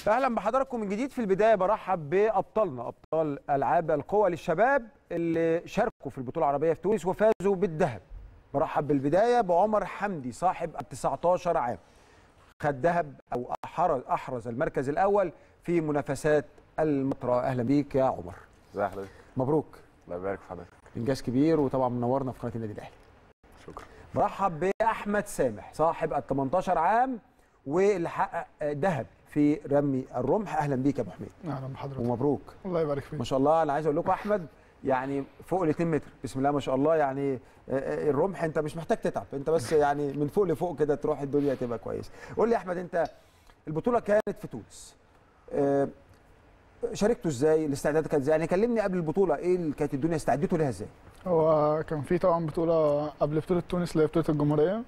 اهلا بحضراتكم من جديد في البدايه برحب بابطالنا ابطال العاب القوى للشباب اللي شاركوا في البطوله العربيه في تونس وفازوا بالذهب برحب بالبدايه بعمر حمدي صاحب ال 19 عام خد ذهب او احرز احرز المركز الاول في منافسات المطرة اهلا بيك يا عمر ازي حضرتك مبروك الله يبارك في حضرتك انجاز كبير وطبعا منورنا في قناه النادي الاهلي شكرا برحب باحمد سامح صاحب ال 18 عام واللي حقق ذهب في رمي الرمح اهلا بيك يا ابو حميد اهلا بحضرتك ومبروك الله يبارك فيك ما شاء الله انا عايز اقول لكم احمد يعني فوق ال 2 متر بسم الله ما شاء الله يعني آه، آه، الرمح انت مش محتاج تتعب انت بس يعني من فوق لفوق كده تروح الدنيا تبقى كويس قول لي يا احمد انت البطوله كانت في تونس آه، شاركتوا ازاي الاستعدادات كانت ازاي يعني كلمني قبل البطوله ايه اللي كانت الدنيا استعدتوا ليها ازاي هو كان في طبعا بطوله قبل بطوله تونس اللي هي بطوله الجمهوريه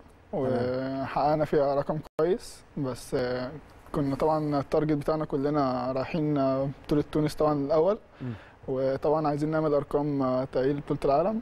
وحققنا فيها رقم كويس بس آه، كنا طبعا التارجت بتاعنا كلنا رايحين آه، بطوله تونس طبعا الاول مم. وطبعا عايزين نعمل ارقام آه، تأهيل بطوله العالم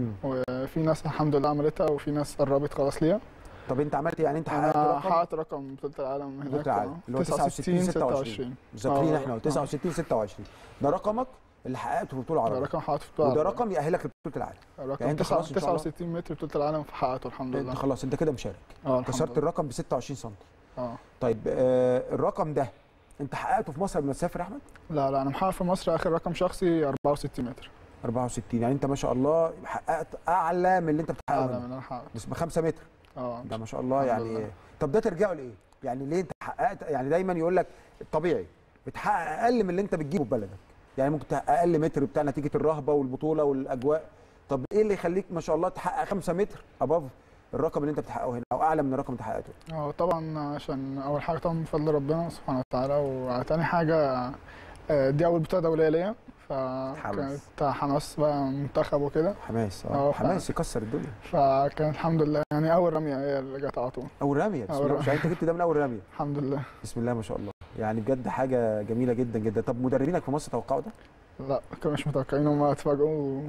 وفي ناس الحمد لله عملتها وفي ناس قربت خلاص ليها طب انت عملت إيه؟ يعني انت حققت انا رقم حققت رقم بطوله العالم بطولة هناك العالم، آه، اللي هو 69 26. مذاكرين آه، احنا آه. 69 26 ده رقمك اللي حققته في البطوله ده العربيه رقم حققته في بطوله وده العالم. رقم يأهلك لبطوله العالم رقم يعني أنت تسعة- خلاص إن شاء الله؟ 69 متر بطوله العالم فحققته الحمد لله انت خلاص انت كده مشارك اه الحمد كسرت لله. الرقم ب 26 سم اه طيب آه الرقم ده انت حققته في مصر قبل ما تسافر يا احمد لا لا انا محقق في مصر اخر رقم شخصي 64 متر 64 يعني انت ما شاء الله حققت اعلى من اللي انت بتحققه اعلى هنا. من اللي انا حققته بس ب 5 متر اه ده ما شاء الله الحمد يعني لله. طب ده ترجعه لايه؟ يعني ليه انت حققت يعني دايما يقول لك الطبيعي بتحقق اقل من اللي انت بتجيبه في بلدك يعني ممكن تحقق اقل متر بتاع نتيجه الرهبه والبطوله والاجواء طب ايه اللي يخليك ما شاء الله تحقق 5 متر اباف الرقم اللي انت بتحققه هنا او اعلى من الرقم اللي انت حققته اه طبعا عشان اول حاجه طبعا بفضل ربنا سبحانه وتعالى وتاني حاجه آه، دي اول بطوله دوليه ليا فكانت حماس بقى منتخب وكده حماس اه اه، حماس يكسر الدنيا فكان الحمد لله يعني اول رميه هي اللي جت على طول اول رميه بسم أول الله رمية. مش انت جبت ده من اول رميه الحمد لله بسم الله ما شاء الله يعني بجد حاجه جميله جدا جدا طب مدربينك في مصر توقعوا ده لا كانوا مش متوقعين هم اتفاجئوا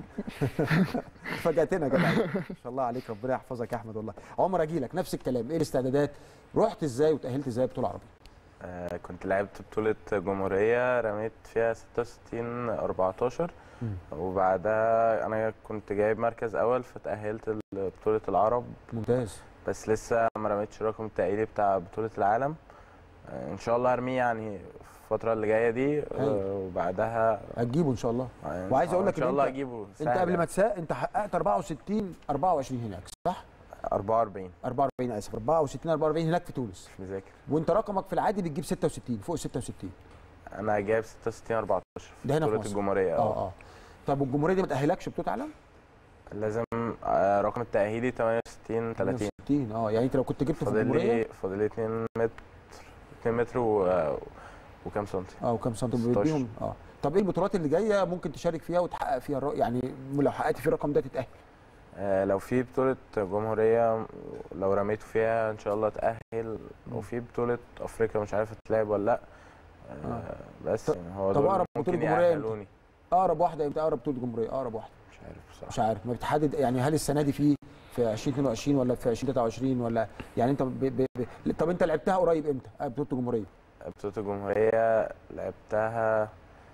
فاجاتنا يا جدع ما شاء الله عليك ربنا يحفظك يا احمد والله عمر اجي لك نفس الكلام ايه الاستعدادات رحت ازاي وتاهلت ازاي بطوله عربيه آه كنت لعبت بطولة جمهورية رميت فيها 66 14 مم. وبعدها أنا كنت جايب مركز أول فتأهلت لبطولة العرب ممتاز بس لسه ما رميتش الرقم التأهيلي بتاع بطولة العالم آه إن شاء الله هرميه يعني في الفترة اللي جاية دي حلو. آه وبعدها هتجيبه ان شاء الله يعني وعايز أقول لك إن شاء إن الله أنت- أجيبه انت سهل قبل ما يعني. تساق انت حققت 64 24 هناك صح 44 44 اسف 64 44 هناك في تونس مش مذاكر وانت رقمك في العادي بتجيب 66 فوق 66 أنا جايب 66 14 ده هنا في بطولة مصر. الجمهورية اه اه طب والجمهوريه دي ما تاهلكش بطوله عالم لازم آه، رقم التأهيلي 68 30 60 اه يعني انت لو كنت جبته في فاضل الجمهوريه لي فاضل لي 2 متر 2 متر و... وكام سنتي اه وكم سنتي 16. بيديهم اه طب ايه البطولات اللي جايه ممكن تشارك فيها وتحقق فيها الرأي يعني لو حققت فيه الرقم ده تتاهل آه لو في بطولة جمهورية لو رميت فيها ان شاء الله اتأهل وفي بطولة افريقيا مش عارف هتلعب ولا لا آه آه. بس طب- يعني هو طب دول أقرب بطولة ممكن جمهورية إمتى؟ يأهلوني اقرب واحده امتى اقرب بطوله جمهوريه اقرب واحده مش عارف بصراحة مش عارف ما بتحدد يعني هل السنه دي في في 2022 ولا في 2023 ولا يعني انت ب... ب... ب... طب انت لعبتها قريب امتى آه، بطوله الجمهوريه بطولة الجمهورية لعبتها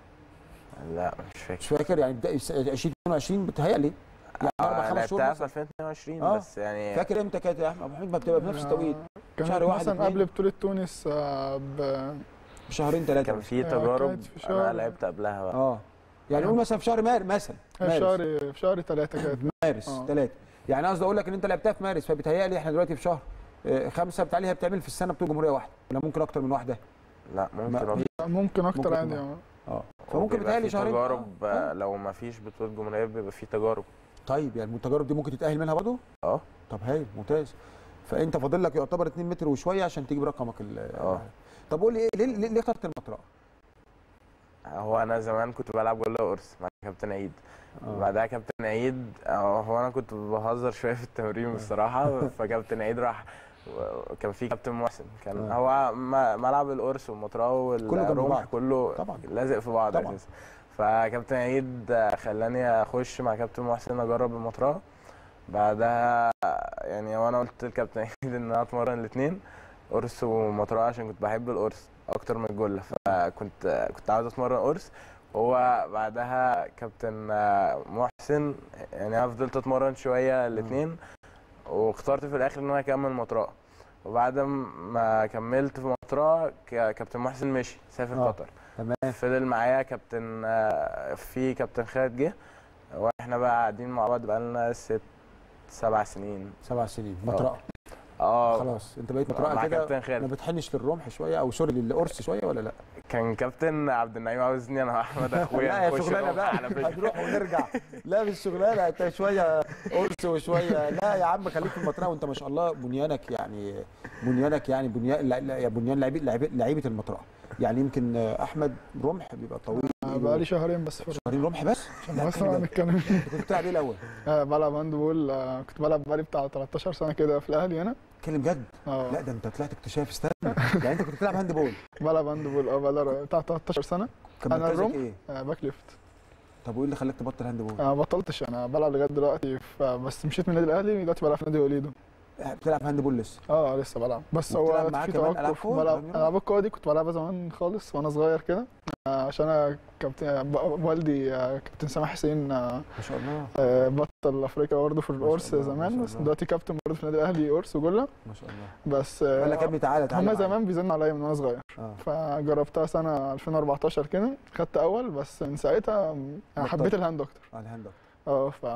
لا مش فاكر مش فاكر يعني بدا- 2022 بتهيألي يعني اربع آه خمس شهور لعبتها في مثلا 2022 آه. بس يعني فاكر امتى كانت يا احمد ابو حميد ما بتبقى بنفس التوقيت كانت شهر واحد مثلا اتنين. قبل بطوله تونس آه، ب- بشهرين ثلاثه كان في آه، تجارب كانت في انا شهر- لعبت قبلها بقى اه يعني قول مثلا في شهر مار مثلا في مارس. شهر في شهر ثلاثة كانت مارس آه. ثلاثة يعني قصدي اقول لك ان انت لعبتها في مارس فبيتهيألي احنا دلوقتي في شهر آه، خمسة بتاعي هي بتعمل في السنة بطولة جمهورية واحدة ولا ممكن أكتر من واحدة لا ممكن ما- أكتر. ممكن اكتر ممكن عادي تبقى. آه. اه فممكن بيبقى بيتهيألي في شهرين تجارب آه. آه. لو ما فيش بطولة جمهورية بيبقى في تجارب طيب يعني التجارب دي ممكن تتأهل منها برضه؟ اه طب هايل ممتاز فأنت فاضل لك يعتبر 2 متر وشوية عشان تجيب رقمك ال اه. طب قول لي ايه ليه ليه ليه اخترت المطرقة؟ هو انا زمان كنت بلعب جله قرص مع كابتن عيد آه. بعدها كابتن عيد آه، هو انا كنت بهزر شويه في التمرين بصراحه فكابتن عيد راح كان في كابتن محسن كان آه. هو م- ملعب القرص والمطرقه كله جنب والرمح بعض. كله طبعا. لازق في بعض طبعا. اساسا فكابتن عيد خلاني اخش مع كابتن محسن اجرب المطرقه بعدها يعني وانا قلت لكابتن عيد ان انا اتمرن الاثنين قرص ومطرقه عشان كنت بحب القرص اكتر من الجله فكنت كنت عاوز اتمرن قرص وهو بعدها كابتن آه، محسن يعني انا فضلت اتمرن شويه الاثنين واخترت في الاخر ان انا اكمل مطرقه وبعد ما كملت في مطرقه ك- كابتن محسن مشي سافر آه. قطر تمام فضل معايا كابتن آه، في كابتن خالد جه واحنا بقى قاعدين مع بعض بقالنا ست سبع سنين سبع سنين مطرقه اه خلاص انت بقيت مع مطرقه كده كابتن ما خالد بتحنش للرمح شويه او سوري للقرص شويه ولا لا؟ كان كابتن عبد النعيم عاوزني انا واحمد اخويا لا يا نخش شغلانه رمح بقى على فكره هنروح ونرجع لا مش شغلانه انت شويه قرص وشويه لا يا عم خليك في المطرقه وانت ما شاء الله بنيانك يعني بنيانك يعني بنيان لا لا يا بنيان لعيبه لعيبه لعيبه المطرقه يعني يمكن احمد رمح بيبقى طويل آه، بقالي شهرين بس في شهرين رمح بس لا بس كده. هنتكلم انت كنت بتلعب ايه الاول؟ آه، بلعب هاند بول آه، كنت بلعب بقالي بتاع 13 سنه كده في الاهلي هنا اتكلم جد اه لا ده انت طلعت اكتشاف استنى يعني انت كنت بتلعب هاند بول بلعب هاند بول اه بقالي بتاع 13 سنه كان أنا مركزك الرمح. ايه؟ آه، باك ليفت طب وايه اللي خلاك تبطل هاند بول؟ انا ما بطلتش انا بلعب لغايه دلوقتي ف- بس مشيت من النادي الاهلي دلوقتي بلعب في نادي وليدو بتلعب هاند بول لسه اه لسه بلعب بس وبتلعب هو معاه في كمان ألعاب توقف قوة؟ بلعب بلعب العاب القوه دي كنت بلعبها زمان خالص وانا صغير كده آه، عشان انا كابتن ب- والدي آه، كابتن سامح حسين آه، ما شاء الله آه، بطل افريقيا برضه في شاء القرص الله، ما زمان شاء بس الله. دلوقتي كابتن برضه في النادي الاهلي قرص وجله ما شاء الله بس آه، قال لك يا ابني تعالى تعالى هما معايا. زمان بيزنوا عليا من وانا صغير اه فجربتها سنه 2014 كده خدت اول بس من ساعتها م- انا حبيت بطلت. الهاند اكتر اه الهاند اه ف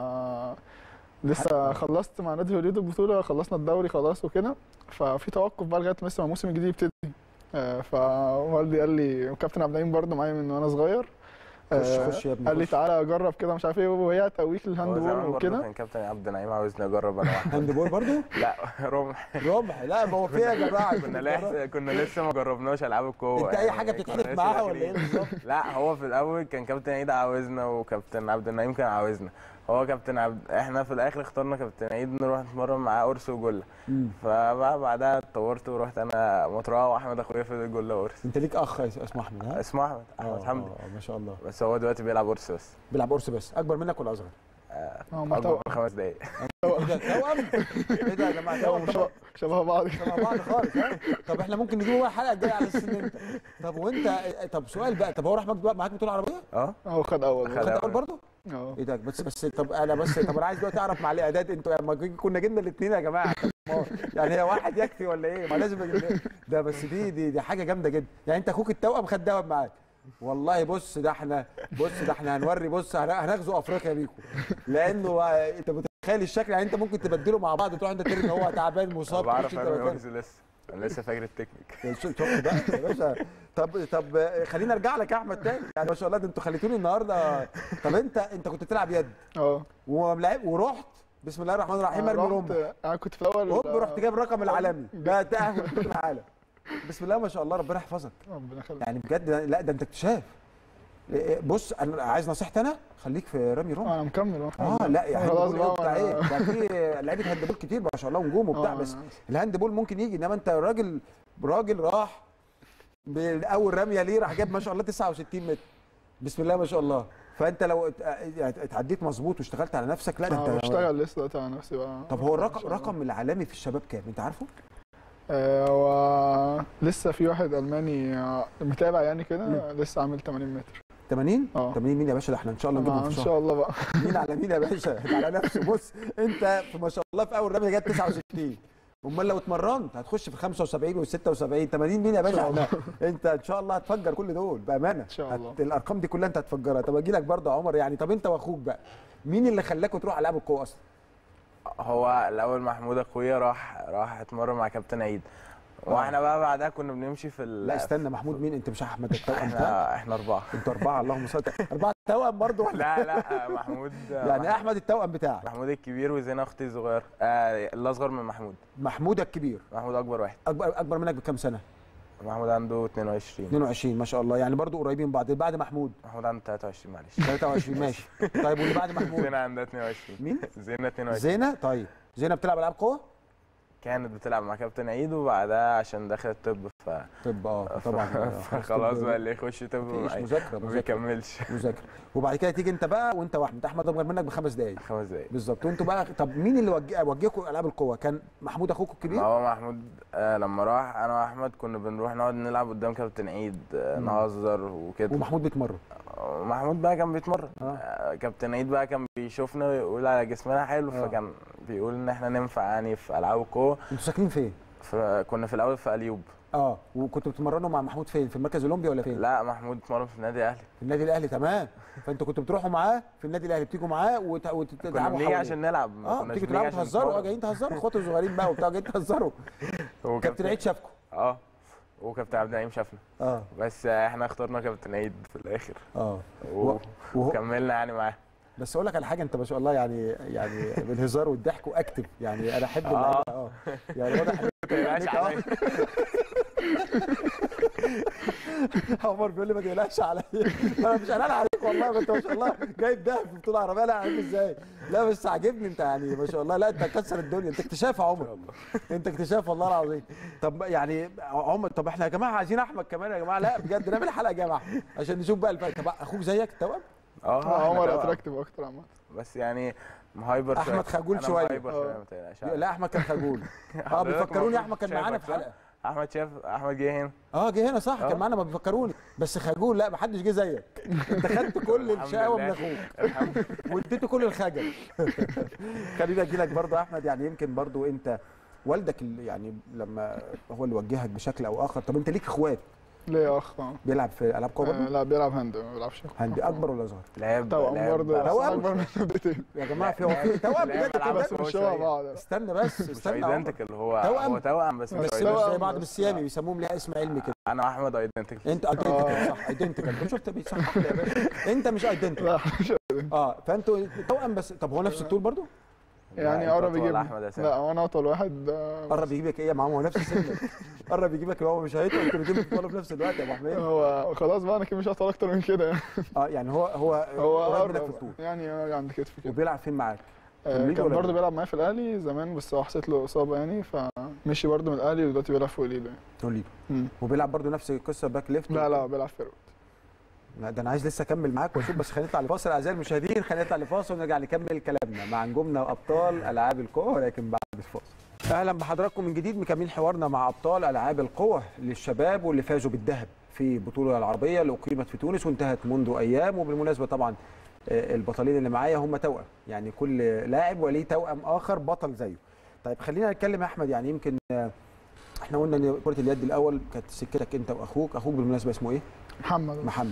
لسه حلو. خلصت مع نادي وليد البطوله خلصنا الدوري خلاص وكده ففي توقف بقى لغايه لسه ما الموسم الجديد يبتدي آه، فوالدي قال لي وكابتن عبد العليم برضه معايا من وانا صغير خش آه، خش يا ابني قال لي خش. تعالى جرب كده مش عارف ايه وهي تقويك الهاند هو زمان بول برضه وكده كان كابتن عبد النعيم عاوزني اجرب انا واحد هاند بول برضو لا رمح رمح لا ما هو فيها يا جماعه كنا لسه كنا لسه ما جربناش العاب القوه انت اي يعني حاجه كنا بتتحدف لسه معاها ولا داخلين. ايه بالظبط؟ لا هو في الاول كان كابتن عيد عاوزنا وكابتن عبد النعيم كان عاوزنا هو كابتن عبد احنا في الاخر اخترنا كابتن عيد نروح نتمرن معاه قرص وجله مم. فبقى بعدها اتطورت ورحت انا مطرقه واحمد اخويا في الجله قرص انت ليك اخ اسمه احمد ها؟ اسمه احمد احمد آه، حمدي آه، ما شاء الله بس هو دلوقتي بيلعب قرص بس بيلعب قرص بس اكبر منك ولا اصغر؟ آه، هما اكبر توأم من خمس دقايق ايه ده توأم؟ ايه ده يا جماعه توأم توأم شبه- شبه بعض مع بعض خالص ها؟ طب احنا ممكن نجيبه بقى الحلقه الجايه على اساس ان انت طب وانت طب سؤال بقى طب هو راح معاك معاك بطوله عربيه؟ اه هو خد اول خد خد أول. اول برضه؟ اه ايه ده بس بس طب انا بس طب انا عايز دلوقتي اعرف مع الاعداد انتوا لما كنا جبنا الاثنين يا جماعه طب ما هو- يعني هي واحد يكفي ولا ايه؟ ما لازم اجيب ليه؟ ده بس دي دي دي حاجه جامده جدا يعني انت اخوك التوأم خد دوام معاك والله بص ده احنا بص ده احنا هنوري بص هن- هنغزو افريقيا بيكم لانه انت متخيل الشكل يعني انت ممكن تبدله مع بعض تروح انت ترمي ان هو تعبان مصاب بعرف تخش انت ارمي مكانه. قرص لسه انا لسه فاكر التكنيك شفت بقى يا باشا طب طب خلينا ارجع لك يا احمد تاني يعني ما شاء الله ده انتوا خليتوني النهارده طب انت انت كنت بتلعب يد اه وملاعب ورحت بسم الله الرحمن الرحيم ارمي رحت- رمح انا كنت في الاول هوب رحت جايب الرقم العالمي جبت- ده تأهل بطولة العالم بسم الله ما شاء الله ربنا يحفظك ربنا يخليك يعني بجد لا ده انت اكتشاف إيه، بص انا عايز نصيحتي انا خليك في رمي رمح انا مكمل اه لا يعني خلاص هاند بول بقى إيه وبتاع وأنا- ايه ده في لعيبه هاند بول كتير ما شاء الله ونجوم وبتاع آه، بس أنا- الهاند بول ممكن يجي انما انت راجل راجل راح باول رميه ليه راح جاب ما شاء الله 69 متر بسم الله ما شاء الله فانت لو ات- ات- اتعديت مظبوط واشتغلت على نفسك لا ده اه انت بشتغل لسه دلوقتي على نفسي بقى طب هو إن الرقم شاء الله. رقم العالمي في الشباب كام انت عارفه آه، هو لسه في واحد الماني آه، متابع يعني كده لسه عامل 80 متر 80 اه 80 مين يا باشا ده احنا ان شاء الله نجيبهم آه، في ان شهر شاء الله بقى مين على مين يا باشا ده على نفسه بص انت في ما شاء الله في اول رميه جت 69 امال لو اتمرنت هتخش في 75 و 76 80 مين يا باشا شاء الله. احنا انت ان شاء الله هتفجر كل دول بامانه إن شاء الله. هت- الارقام دي كلها انت هتفجرها طب اجي لك برضه يا عمر يعني طب انت واخوك بقى مين اللي خلاكوا تروحوا العاب القوه اصلا هو الاول محمود اخويا راح راح اتمرن مع كابتن عيد واحنا بقى بعدها كنا بنمشي في ال- لا استنى محمود مين انت مش احمد التوأم بتاعك احنا احنا اربعه انتوا اربعه اللهم صل اربعه توأم برضه ولا لا لا محمود يعني احمد التوأم بتاعك محمود الكبير وزينة اختي الصغيره آه الاصغر من محمود محمود الكبير محمود اكبر واحد اكبر اكبر منك بكام سنه محمود عنده 22 22 ما شاء الله يعني برضه قريبين من بعض بعد محمود محمود عنده 23 معلش 23 ماشي طيب واللي بعد محمود زينة عندها 22 مين زينة 22 زينه طيب زينه بتلعب العاب قوه كانت بتلعب مع كابتن عيد وبعدها عشان دخلت طب ف طب اه طبعا خلاص بقى اللي يخش طب مفيش معايا. مذاكره ما مذاكره بيكملش مذاكره وبعد كده تيجي انت بقى وانت واحد انت احمد اكبر منك بخمس دقائق خمس دقايق بالظبط وانتوا بقى طب مين اللي وجه وجهكم العاب القوه كان محمود اخوكم ما الكبير هو محمود آه لما راح انا واحمد كنا بنروح نقعد نلعب قدام كابتن عيد آه مم. نهزر وكده ومحمود بيتمرن محمود بقى كان بيتمرن آه. آه. كابتن عيد بقى كان بيشوفنا ويقول على جسمنا حلو آه. فكان بيقول ان احنا ننفع يعني في العاب القوه انتوا ساكنين فين فكنا في الاول في اليوب اه وكنتوا بتتمرنوا مع محمود فين في المركز الاولمبي ولا فين لا محمود اتمرن في النادي الاهلي في النادي الاهلي تمام فانتوا كنتوا بتروحوا معاه في النادي الاهلي بتيجوا معاه وت- كنا وتتعبوا بنيجي عشان نلعب ما اه كناش بتيجوا بنيجي تلعبوا عشان تهزروا اه نتمرن. جايين تهزروا اخواتوا صغيرين بقى وبتاع جايين تهزروا وكابتن- كابتن عيد شافكم اه وكابتن عبد النعيم شافنا اه بس احنا اخترنا كابتن عيد في الاخر اه و... وهو- وكملنا يعني معاه بس اقول لك على حاجه انت ما شاء الله يعني يعني بالهزار والضحك واكتف يعني انا احب اللعيبه اه يعني واضح ان انت تقلقش يعني عليا. عمر بيقول لي ما تقلقش عليا انا مش قلقان عليك والله ما انت ما شاء الله جايب دهب في بطوله عربيه لا عارف ازاي لا بس عاجبني انت يعني ما شاء الله لا انت مكسر الدنيا انت اكتشاف يا عمر انت اكتشاف والله العظيم طب يعني عمر طب احنا يا جماعه عايزين احمد كمان يا جماعه لا بجد نعمل حلقه يا جماعه عشان نشوف بقى الفرق طب اخوك زيك توأم اه آه، إحنا عمر توأم. اتراكتيف اكتر عامه بس يعني مهايبر أحمد شوية. خجول أنا شوية. مهايبر شويه آه. ما تقلقش لا احمد كان خجول اه حضرتك بيفكروني المفروض احمد كان معانا في شايفك، صح؟ حلقه احمد شاف احمد جه هنا اه جه هنا صح آه. كان معانا ما بيفكروني بس خجول لا ما حدش جه زيك انت خدت كل الحمد الشقاوه من لله. اخوك الحمد لله واديته كل الخجل خليني اجي لك برضه يا احمد يعني يمكن برضه انت والدك اللي يعني لما هو اللي وجهك بشكل او اخر طب انت ليك اخوات ليا اخ اه بيلعب في العاب قوه آه، برضه لا بيلعب هاند ما بيلعبش هندي اكبر ولا اصغر لعب توأم لعب برضه بقى. بس توأم؟ أنا اكبر من شويتين يا جماعه في هو لا، في توأم لا، بجد بلعب كده بس هو مش شبه شوية. بعض استنى بس مش استنى يا عمر. ايدنتيكال هو توأم؟ هو توأم بس مش بس بس مش توأم زي بعض بس. بالسيامي بيسموهم ليها اسم علمي كده انا واحمد ايدنتيكال انت ايدنتيكال صح ايدنتيكال شفت بيصحح لي يا باشا انت مش ايدنتيكال لا مش اه فانتوا توأم بس طب هو نفس الطول برضه يعني لا، أنت قرب أطول يجيب احمد اسامه لا هو انا اطول واحد آه، قرب يجيبك ايه يا معلم هو نفس سنك قرب يجيبك هو مش هيطلع انتوا الاثنين بتطولوا في نفس الوقت يا ابو حميد هو خلاص بقى انا كده مش هطول اكتر من كده يعني. اه يعني هو هو هو قريب منك في قرب الطول يعني آه، عند كتفي كده وبيلعب فين معاك؟ آه، الليج كان ولا برضه لا؟ بيلعب معايا في الاهلي زمان بس هو حصلت له اصابه يعني فمشي برضه من الاهلي ودلوقتي بيلعب في وليده يعني. توليدو مم. وبيلعب برضو نفس القصه باك ليفت لا لا بيلعب فيرود لا ده انا عايز لسه اكمل معاك واشوف بس خلينا نطلع لفاصل اعزائي المشاهدين خلينا نطلع لفاصل ونرجع نكمل كلامنا مع نجومنا وابطال العاب القوه ولكن بعد الفاصل اهلا بحضراتكم من جديد مكملين حوارنا مع ابطال العاب القوه للشباب واللي فازوا بالذهب في البطوله العربيه اللي اقيمت في تونس وانتهت منذ ايام وبالمناسبه طبعا آه، البطلين اللي معايا هم توأم يعني كل لاعب وليه توأم اخر بطل زيه طيب خلينا نتكلم يا احمد يعني يمكن آه، احنا قلنا ان كره اليد الاول كانت سكتك انت واخوك اخوك بالمناسبه اسمه ايه محمد محمد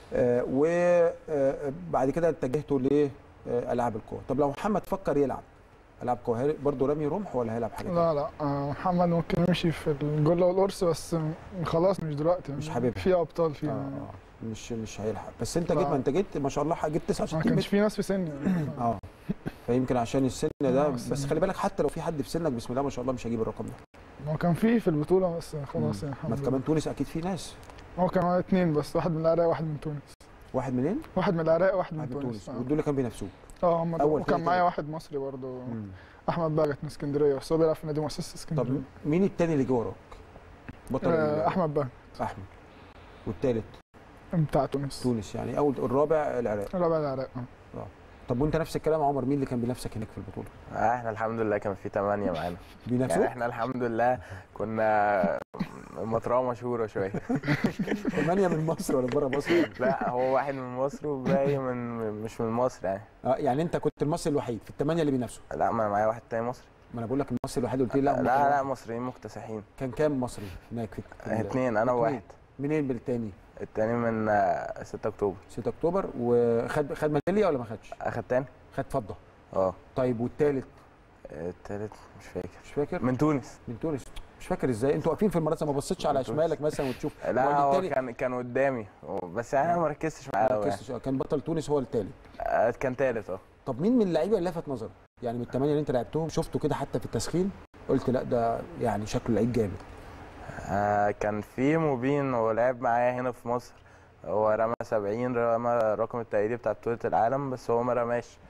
وبعد كده اتجهتوا لالعاب القوه طب لو محمد فكر يلعب العاب قوه هل- برضه رمي رمح ولا هيلعب حاجه تانية؟ لا لا آه، محمد ممكن يمشي في الجله والقرص بس م- خلاص مش دلوقتي مش حاببها. في ابطال آه فيها آه. مش مش هيلحق بس انت لا. جيت ما انت جيت ما شاء الله جبت ما 69 كانش متر في ناس في سني يعني. اه فيمكن عشان السن ده آه، بس السن. خلي بالك حتى لو في حد في سنك بسم الله ما شاء الله مش هيجيب الرقم ده هو كان في في البطوله بس خلاص يعني ما الحمد لله كمان تونس اكيد في ناس هو كان معايا اتنين بس واحد من العراق وواحد من تونس واحد منين؟ واحد من العراق وواحد من واحد من تونس تونس ودول اللي كانوا بينافسوك اه هم دول. أول وكان تاني معايا تالت. واحد مصري برضه احمد باجت من اسكندريه بس هو بيلعب في نادي مؤسسه طب اسكندريه مين التاني اللي جه وراك؟ بطل آه، ال- احمد باجت احمد والتالت بتاع تونس تونس يعني اول الرابع العراق رابع العراق اه طب وانت نفس الكلام يا عمر مين اللي كان بينافسك هناك في البطوله؟ آه، احنا الحمد لله كان في ثمانية معانا يعني بينافسوك؟ احنا الحمد لله كنا مطرقه مشهوره شويه ثمانية من مصر ولا بره مصر؟ لا هو واحد من مصر والباقي من مش من مصر يعني اه يعني انت كنت المصري الوحيد في الثمانية اللي بينافسوا لا ما انا معايا واحد تاني مصري ما انا بقول لك المصري الوحيد قلت لي لا لا هم لا, كانوا- لا مصريين مكتسحين كان كام مصري هناك في في ال- اتنين انا اتنين. وواحد منين بالتاني؟ التاني من آه، 6 اكتوبر 6 اكتوبر وخد خد ميداليه ولا ما خدش؟ اخد تاني خد فضه اه طيب والتالت التالت مش فاكر مش فاكر؟ من تونس من تونس مش فاكر ازاي انتوا واقفين في المدرسه ما بصيتش على من تونس. شمالك مثلا وتشوف لا هو التاني- كان كان قدامي بس يعني انا ما ركزتش معاه ما قوي يعني. ركزتش اه كان بطل تونس هو التالت آه، كان تالت اه طب مين من اللعيبه اللي لفت نظرك؟ يعني من الثمانيه اللي انت لعبتهم شفته كده حتى في التسخين قلت لا ده يعني شكله لعيب جامد آه، كان في مبين هو لعب معايا هنا في مصر هو رمى 70 رمى رقم التأييدي بتاع بطولة العالم بس هو ما رماش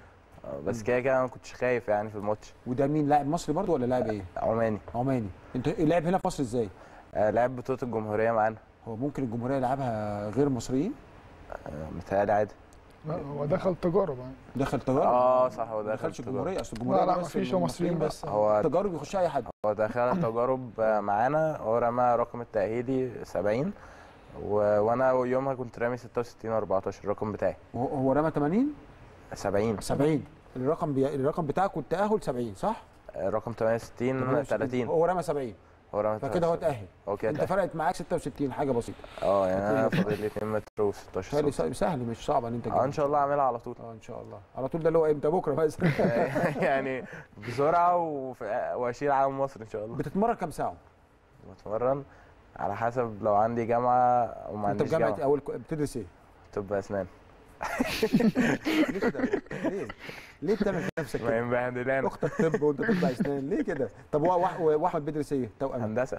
آه، بس كده كده أنا ما كنتش خايف يعني في الماتش وده مين لاعب مصري برضو ولا لاعب ايه عماني عماني انت لعب هنا في مصر ازاي آه، لعب بطولة الجمهورية معانا هو ممكن الجمهوريه يلعبها غير مصريين آه، متهيألي عادي لا هو دخل تجارب يعني دخل تجارب اه صح هو ما دخل دخلش تجارب. الجمهوريه اصل الجمهوريه لا لا بس مفيش هو مصريين المصريين بس هو تجارب يخش اي حد هو دخل تجارب آه، معانا هو رمى رقم التأهيلي 70 و... وانا يومها كنت رامي 66 14 الرقم بتاعي هو- هو رمى 80 70 70 الرقم بي... الرقم بتاعك والتاهل 70 صح؟ آه، رقم 68 30 هو رمى 70 هو رمى فكده هو 68. تاهل هو كده انت تأهل. فرقت معاك 66 حاجه بسيطه اه يعني انا فاضل لي 2 متر و16 تهيألي سم سهل مش صعب ان انت اه ان شاء الله اعملها على طول اه ان شاء الله على طول ده اللي هو امتى بكره مثلا يعني بسرعه وف- واشيل علم مصر ان شاء الله بتتمرن كام ساعه؟ بتمرن على حسب لو عندي جامعه او ما انت عنديش في جامعه جامعه اول بتدرس ايه؟ طب اسنان ليه كده؟ ليه؟ ليه بتعمل في نفسك ما كده؟ ينبهدلان اختك طب وانت طب اسنان ليه كده؟ طب هو وأح- واحمد بيدرس ايه؟ توأم هندسه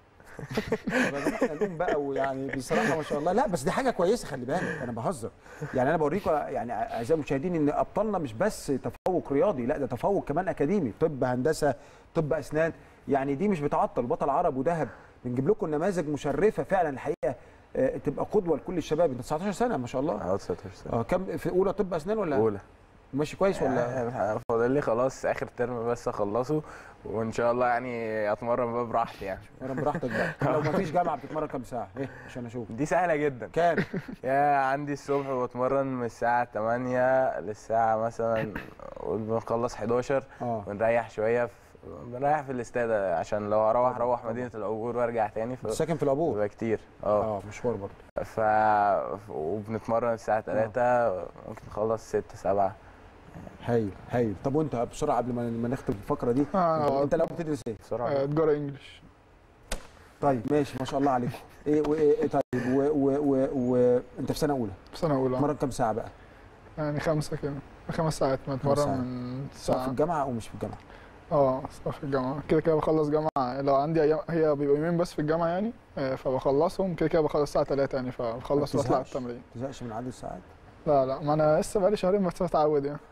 علوم بقى ويعني بصراحه ما شاء الله لا بس دي حاجه كويسه خلي بالك انا بهزر يعني انا بوريكم يعني اعزائي المشاهدين ان ابطالنا مش بس تفوق رياضي لا ده تفوق كمان اكاديمي طب هندسه طب اسنان يعني دي مش بتعطل بطل عرب وذهب بنجيب لكم نماذج مشرفه فعلا الحقيقه آه، تبقى قدوه لكل الشباب انت 19 سنه ما شاء الله اه 19 سنه اه كم في اولى طب اسنان ولا اولى ماشي كويس ولا يعني فاضل لي خلاص اخر ترم بس اخلصه وان شاء الله يعني اتمرن بقى براحتي يعني اتمرن براحتك بقى طب لو ما فيش جامعه بتتمرن كام ساعه ايه عشان اشوف دي سهله جدا كام يا عندي الصبح بتمرن من الساعه 8 للساعه مثلا قول بنخلص 11 اه ونريح شويه في بنريح في الاستاد عشان لو اروح اروح مدينه العبور وارجع تاني ف ساكن في العبور بيبقى كتير اه اه مشوار برضه ف وبنتمرن الساعه 3 ممكن نخلص 6 7 هايل هايل طب وانت بسرعه قبل ما ما نختم الفقره دي آه، انت لو بتدرس ايه بسرعه آه، تجاره انجلش طيب ماشي ما شاء الله عليكم ايه وايه إيه طيب و و و و انت في سنه اولى في سنه اولى تتمرن كام ساعه بقى يعني خمسه كده خمس ساعات خمس بتمرن ساعات. من سواء في ساعه الجامعه او مش في الجامعه اه سواء في الجامعه كده كده بخلص جامعه لو عندي ايام هي بيبقوا يومين بس في الجامعه يعني آه، فبخلصهم كده كده بخلص الساعه 3 يعني فبخلص ما واطلع بتزهقش؟ التمرين ما تزهقش من عدد الساعات لا لا ما انا لسه بقالي شهرين بس بتعود يعني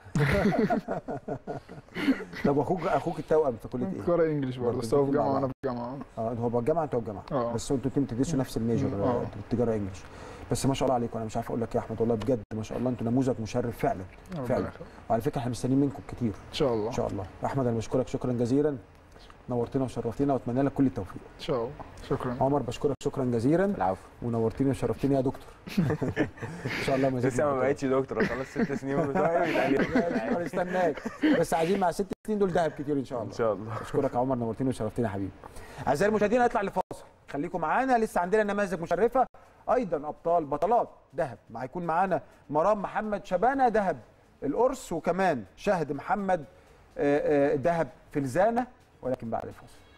طب واخوك اخوك التوأم في كليه ايه؟ تجاره انجلش برضه برضه بس هو في الاتنين مع جامعه وانا بعض. في جامعه اه هو بالجامعه انت بالجامعه اه بس انتوا الاتنين بتدرسوا نفس الميجر اه. آه، التجاره انجلش بس ما شاء الله عليكم انا مش عارف اقول لك يا احمد والله بجد ما شاء الله انتوا نموذج مشرف فعلا ربنا فعلا. يخليك. وعلى فكره احنا مستنيين منكم كتير ان شاء الله ان شاء الله احمد انا بشكرك شكرا جزيلا نورتنا وشرفتنا واتمنى لك كل التوفيق ان شاء الله شكرا عمر بشكرك شكرا جزيلا العفو ونورتني وشرفتني يا دكتور ان شاء الله مزيد لسه من ما البطولات. بقتش دكتور خلاص ست سنين بتوعي ويتقال لي استناك بس عايزين مع ست سنين دول دهب كتير ان شاء ان الله شاء الله اشكرك يا عمر نورتني وشرفتني يا حبيبي اعزائي المشاهدين هنطلع لفاصل خليكم معانا لسه عندنا نماذج مشرفه ايضا ابطال بطلات دهب هيكون معانا مرام محمد شبانه دهب القرص وكمان شهد محمد آه، آه، دهب فلزانه ولكن بعد الفاصل